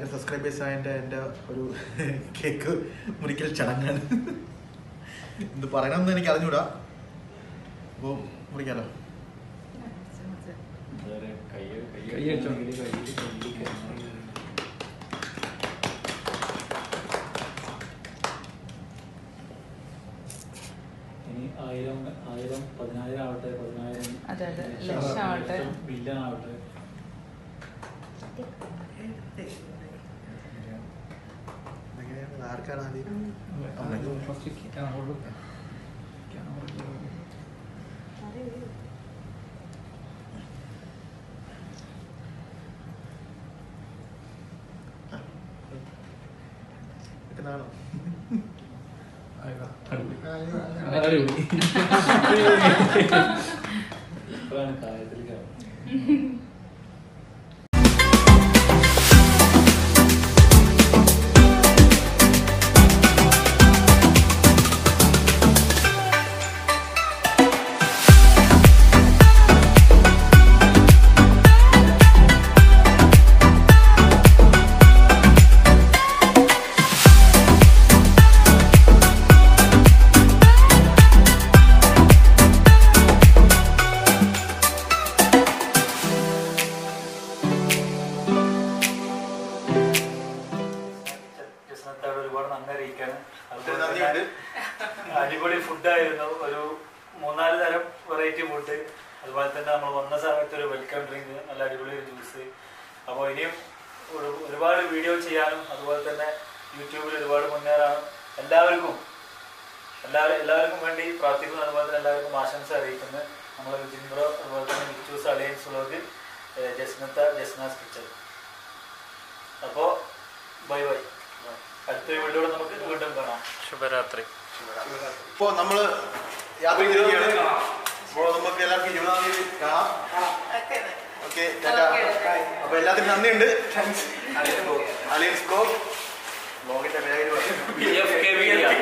ആയിരം സബ്സ്ക്രൈബേഴ്സ് ആയതിൻ്റെ എൻ്റെ ഒരു കേക്ക് മുറിക്കൽ ചടങ്ങാണ് എന്ത് പറയണമെന്ന് എനിക്ക് അറിഞ്ഞൂടാ അപ്പോൾ മുറിക്കാലോ ഇനി ആയിരം ആയിരം പതിനായിരം ആവട്ടെ പതിനായിരം അതെ, അതെ. ലക്ഷം ആവട്ടെ. ബില്യൺ ആവട്ടെ എങ്ങനെയാണ് ആർക്കാണ് ആദ്യം അമ്മയ്ക്ക്. ഇതെന്നാണോ? ഇപ്പോഴാണ് കാര്യത്തിലേക്ക് ജസ്നത്തോട് ഒരുപാട് നന്ദി അറിയിക്കാണ് അതുപോലെ നന്ദിയുണ്ട്. തന്നെ അടിപൊളി ഫുഡായിരുന്നു ഒരു മൂന്നാല് തരം വെറൈറ്റി ഫുഡ് അതുപോലെ തന്നെ നമ്മൾ വന്ന സമയത്ത് ഒരു വെൽക്കം ഡ്രിങ്ക് നല്ല അടിപൊളി ഒരു ജ്യൂസ് അപ്പോൾ ഇനിയും ഒരു- ഒരുപാട് വീഡിയോ ചെയ്യാനും അതുപോലെ തന്നെ യൂട്യൂബിൽ ഒരുപാട് മുന്നേറാനും എല്ലാവർക്കും എല്ലാവരും എല്ലാവർക്കും വേണ്ടി പ്രാർത്ഥിക്കുന്നു അതുപോലെ തന്നെ എല്ലാവർക്കും ആശംസ അറിയിക്കുന്നു നമ്മൾ വിജിൻ ബ്രോ അതുപോലെ തന്നെ മിച്ചൂസ് അലയൻസ് വ്ളോഗ് ജസ്നത്ത ജസ്നാസ് കിച്ചൺ അപ്പോൾ ബൈ ബൈ അടുത്ത വീഡിയോടെ നമുക്ക് വീണ്ടും കാണാം ശുഭരാത്രി ഇപ്പോ നമ്മള് യാത്ര തിരിക്കുകയാണ് അപ്പോൾ നമുക്ക് എല്ലാവർക്കും ഇരുപതാം തീയതി കാണാം ഓക്കെ അപ്പൊ എല്ലാത്തിനും നന്ദിയുണ്ട് അലിയൻസ് ബ്ലോഗ് ബ്ലോഗിന്റെ പേര് പറയും.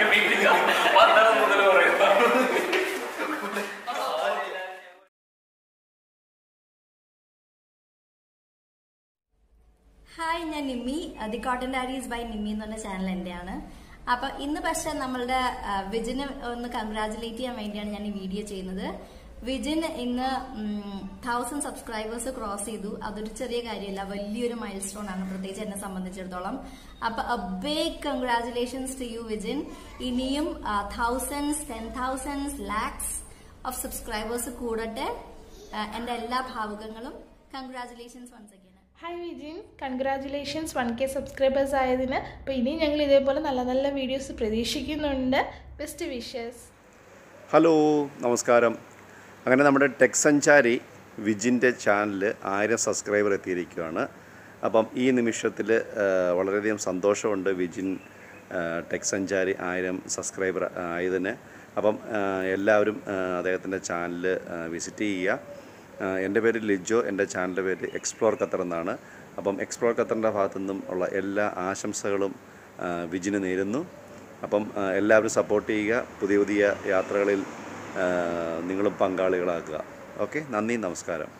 ഹായ് ഞാൻ Nimmi the cotton diaries by Nimmi എന്ന് പറഞ്ഞ ചാനൽ എന്റെയാണ് അപ്പൊ ഇന്ന് പക്ഷെ നമ്മളുടെ ആ, വിജിനെ ഒന്ന് കൺഗ്രാചുലേറ്റ് ചെയ്യാൻ വേണ്ടിയാണ് ഞാൻ ഈ വീഡിയോ ചെയ്യുന്നത് വിജിൻ ഇന്ന് തൗസൻഡ് സബ്സ്ക്രൈബേഴ്സ് ക്രോസ് ചെയ്തു അതൊരു ചെറിയ കാര്യമല്ല വലിയൊരു മൈൽ സ്റ്റോൺ ആണ് പ്രത്യേകിച്ച് എന്നെ സംബന്ധിച്ചിടത്തോളം അപ്പൊ a big congratulations to you Vijin ഇനിയും thousands ten thousands lakhs of subscribers കൂടട്ടെ ആ, എന്റെ എല്ലാ ഭാവുകങ്ങളും congratulations once again hi Vijin congratulations one K subscribers ആയതിന് അപ്പോൾ ഇനി ഞങ്ങൾ ഇതേപോലെ നല്ല നല്ല വീഡിയോസ് പ്രതീക്ഷിക്കുന്നുണ്ട് ബെസ്റ്റ് വിഷസ് ഹലോ നമസ്കാരം അങ്ങനെ നമ്മുടെ ടെക് സഞ്ചാരി വിജിൻ്റെ ചാനൽ ആയിരം സബ്സ്ക്രൈബർ എത്തിയിരിക്കുകയാണ് അപ്പം ഈ നിമിഷത്തിൽ വളരെയധികം സന്തോഷമുണ്ട് വിജിൻ ആ, ടെക് സഞ്ചാരി ആയിരം സബ്സ്ക്രൈബർ ആയതിന് അപ്പം ആ, എല്ലാവരും അദ്ദേഹത്തിൻ്റെ ചാനൽ വിസിറ്റ് ചെയ്യുക ആ, എൻ്റെ പേര് ലിജോ എൻ്റെ ചാനലിൻ്റെ പേര് എക്സ്പ്ലോർ ഖത്തർ എന്നാണ് അപ്പം എക്സ്പ്ലോർ ഖത്തറിൻ്റെ ഭാഗത്തു നിന്നും ഉള്ള എല്ലാ ആശംസകളും ആ, വിജിന് നേരുന്നു അപ്പം ആ, എല്ലാവരും സപ്പോർട്ട് ചെയ്യുക പുതിയ പുതിയ യാത്രകളിൽ ആ, നിങ്ങളും പങ്കാളികളാക്കുക ഓക്കെ നന്ദി നമസ്കാരം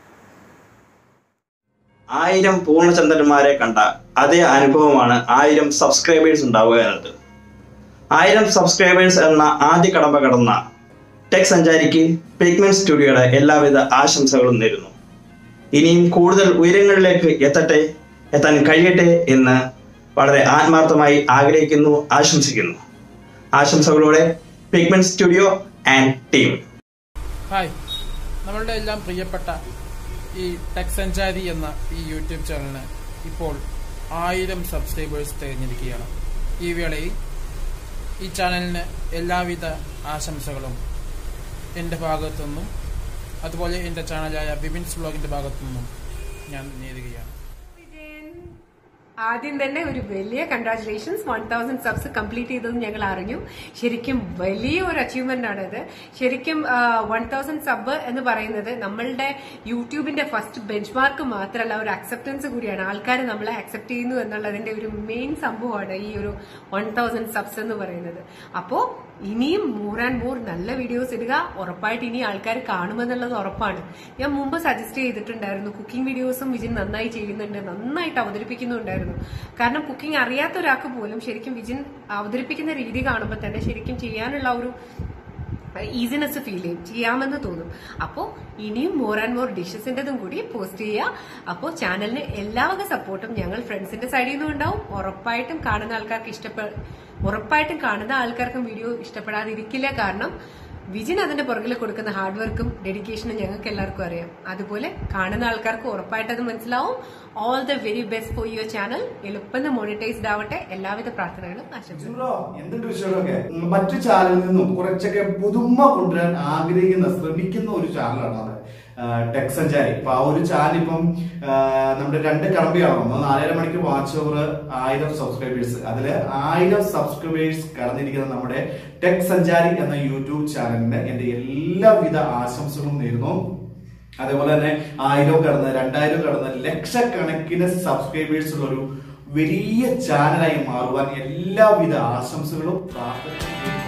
ആയിരം പൂർണ്ണചന്ദ്രന്മാരെ കണ്ട അതേ അനുഭവമാണ് ആയിരം സബ്സ്ക്രൈബേഴ്സ് ഉണ്ടാവുക എന്നത് ആയിരം സബ്സ്ക്രൈബേഴ്സ് എന്ന ആദ്യ കടമ്പ കടന്ന ടെക് സഞ്ചാരിക്ക് പിഗ്മെന്റ് സ്റ്റുഡിയോയുടെ എല്ലാവിധ ആശംസകളും നേരുന്നു ഇനിയും കൂടുതൽ ഉയരങ്ങളിലേക്ക് എത്തട്ടെ എത്താൻ കഴിയട്ടെ എന്ന് വളരെ ആത്മാർത്ഥമായി ആഗ്രഹിക്കുന്നു ആശംസിക്കുന്നു ആശംസകളോടെ pigment studio and team hi നമ്മളുടെ എല്ലാം പ്രിയപ്പെട്ട ഈ ടെക് സഞ്ചാരി എന്ന ഈ യൂട്യൂബ് ചാനലിന് ഇപ്പോൾ ആയിരം സബ്സ്ക്രൈബേഴ്സ് തികഞ്ഞിരിക്കുകയാണ് ഈ വേളയിൽ ഈ ചാനലിന് എല്ലാവിധ ആശംസകളും എൻ്റെ ഭാഗത്തുനിന്നും അതുപോലെ എൻ്റെ ചാനലായ ബിബിൻസ് വ്ളോഗിൻ്റെ ഭാഗത്തുനിന്നും ഞാൻ നേരുകയാണ് ആദ്യം തന്നെ ഒരു വലിയ congratulations one thousand subs complete ചെയ്തത് ഞങ്ങൾ അറിഞ്ഞു ശരിക്കും വലിയ ഒരു അച്ചീവ്മെന്റ് ആണത് ശരിക്കും വൺ തൗസൻഡ് സബ് എന്ന് പറയുന്നത് നമ്മളുടെ യൂട്യൂബിന്റെ ഫസ്റ്റ് ബെഞ്ച് മാർക്ക് മാത്രമല്ല ഒരു അക്സെപ്റ്റൻസ് കൂടിയാണ് ആൾക്കാർ നമ്മളെ അക്സെപ്റ്റ് ചെയ്യുന്നു എന്നുള്ളതിന്റെ ഒരു മെയിൻ സംഭവമാണ് ഈ ഒരു വൺ തൗസൻഡ് സബ്സ് എന്ന് പറയുന്നത് അപ്പോ ഇനിയും മോർ ആൻഡ് മോർ നല്ല വീഡിയോസ് ഇടുക ഉറപ്പായിട്ട് ഇനി ആൾക്കാർ കാണുമെന്നുള്ളത് ഉറപ്പാണ് ഞാൻ മുമ്പ് സജസ്റ്റ് ചെയ്തിട്ടുണ്ടായിരുന്നു കുക്കിംഗ് വീഡിയോസും വിജിൻ നന്നായി ചെയ്യുന്നുണ്ട് നന്നായിട്ട് അവതരിപ്പിക്കുന്നുണ്ടായിരുന്നു കാരണം കുക്കിംഗ് അറിയാത്ത ഒരാൾക്ക് പോലും ശരിക്കും വിജിൻ അവതരിപ്പിക്കുന്ന രീതി കാണുമ്പോൾ തന്നെ ശരിക്കും ചെയ്യാനുള്ള ഒരു ഈസിനെസ് ഫീൽ ചെയ്യും ചെയ്യാമെന്ന് തോന്നും അപ്പോൾ ഇനിയും മോർ ആൻഡ് മോർ ഡിഷസിൻ്റെതും കൂടി പോസ്റ്റ് ചെയ്യുക അപ്പോൾ ചാനലിന് എല്ലാവക സപ്പോർട്ടും ഞങ്ങൾ ഫ്രണ്ട്സിന്റെ സൈഡിൽ നിന്നും ഉണ്ടാവും ഉറപ്പായിട്ടും കാണുന്ന ആൾക്കാർക്ക് ഇഷ്ടപ്പെ ഉറപ്പായിട്ടും കാണുന്ന ആൾക്കാർക്കും വീഡിയോ ഇഷ്ടപ്പെടാതിരിക്കില്ല കാരണം വിജിൻ അതിന്റെ പുറകിൽ കൊടുക്കുന്ന ഹാർഡ് വർക്കും ഡെഡിക്കേഷനും ഞങ്ങൾക്ക് എല്ലാവർക്കും അറിയാം അതുപോലെ കാണുന്ന ആൾക്കാർക്ക് ഉറപ്പായിട്ട് അത് മനസ്സിലാവും all the very best for your channel എളുപ്പം മോണിറ്റൈസ്ഡ് ആവട്ടെ എല്ലാവിധ പ്രാർത്ഥനകളും ആശംസിക്കുന്നു ബ്രോ, എന്തുണ്ട് വിഷയമൊക്കെ മറ്റു ചാനലിൽ നിന്നും കുറച്ചൊക്കെ പുതുമ കൊണ്ടുവരാൻ ആഗ്രഹിക്കുന്ന ശ്രമിക്കുന്ന ഒരു ചാനലാണ് അത് ടെക് സഞ്ചാരി അപ്പൊ ആ ഒരു ചാനൽ ഇപ്പം ആ, നമ്മുടെ രണ്ട് കടമ്പയാണ് ഒന്ന് നാലര മണിക്ക് വാച്ച് ഓവർ ആയിരം സബ്സ്ക്രൈബേഴ്സ് അതില് ആയിരം സബ്സ്ക്രൈബേഴ്സ് കടന്നിരിക്കുന്ന നമ്മുടെ ടെക് സഞ്ചാരി എന്ന യൂട്യൂബ് ചാനലിന് എന്റെ എല്ലാവിധ ആശംസകളും നേരുന്നു അതേപോലെ തന്നെ ആയിരം കടന്ന് രണ്ടായിരം കടന്ന് ലക്ഷക്കണക്കിന് സബ്സ്ക്രൈബേഴ്സ് ഉള്ള ഒരു വലിയ ചാനലായി മാറുവാൻ എല്ലാവിധ ആശംസകളും പ്രാർത്ഥന